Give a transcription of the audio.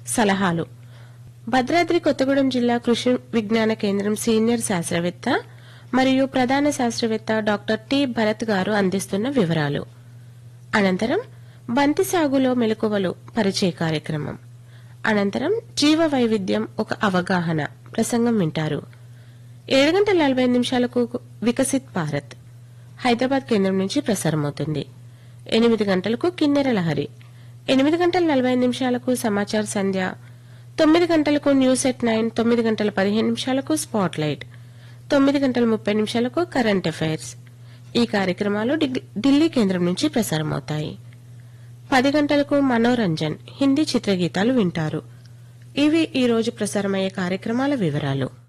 సలహాలు భద్రాద్రి కొత్తగూడెం జిల్లా కృషి విజ్ఞాన కేంద్రం సీనియర్ శాస్త్రవేత్త మరియు ప్రధాన శాస్త్రవేత్త డాక్టర్ టి భరత్ గారు అందిస్తున్న వివరాలు అనంతరం బంతి సాగులో మెలకువలు పరిచయ కార్యక్రమం అనంతరం జీవ వైవిధ్యం ఒక అవగాహన ప్రసంగం వింటారు ఏడు గంటల నలభై ఐదు నిమిషాలకు వికసిత్ భారత్ హైదరాబాద్ కేంద్రం నుంచి ప్రసారమవుతుంది ఎనిమిది గంటలకు కిన్నెర లహరి ఎనిమిది గంటల నలభై ఐదు నిమిషాలకు సమాచార సంధ్య తొమ్మిది గంటలకు న్యూస్ ఎట్ నైన్ తొమ్మిది గంటల పదిహేను నిమిషాలకు స్పాట్ లైట్ తొమ్మిది గంటల ముప్పై నిమిషాలకు కరెంట్ అఫైర్స్ ఈ కార్యక్రమాలు డి- ఢిల్లీ కేంద్రం నుంచి ప్రసారమవుతాయి పది గంటలకు మనోరంజన్ హిందీ చిత్రగీతాలు వింటారు ఇవి ఈ రోజు ప్రసారమయ్యే కార్యక్రమాల వివరాలు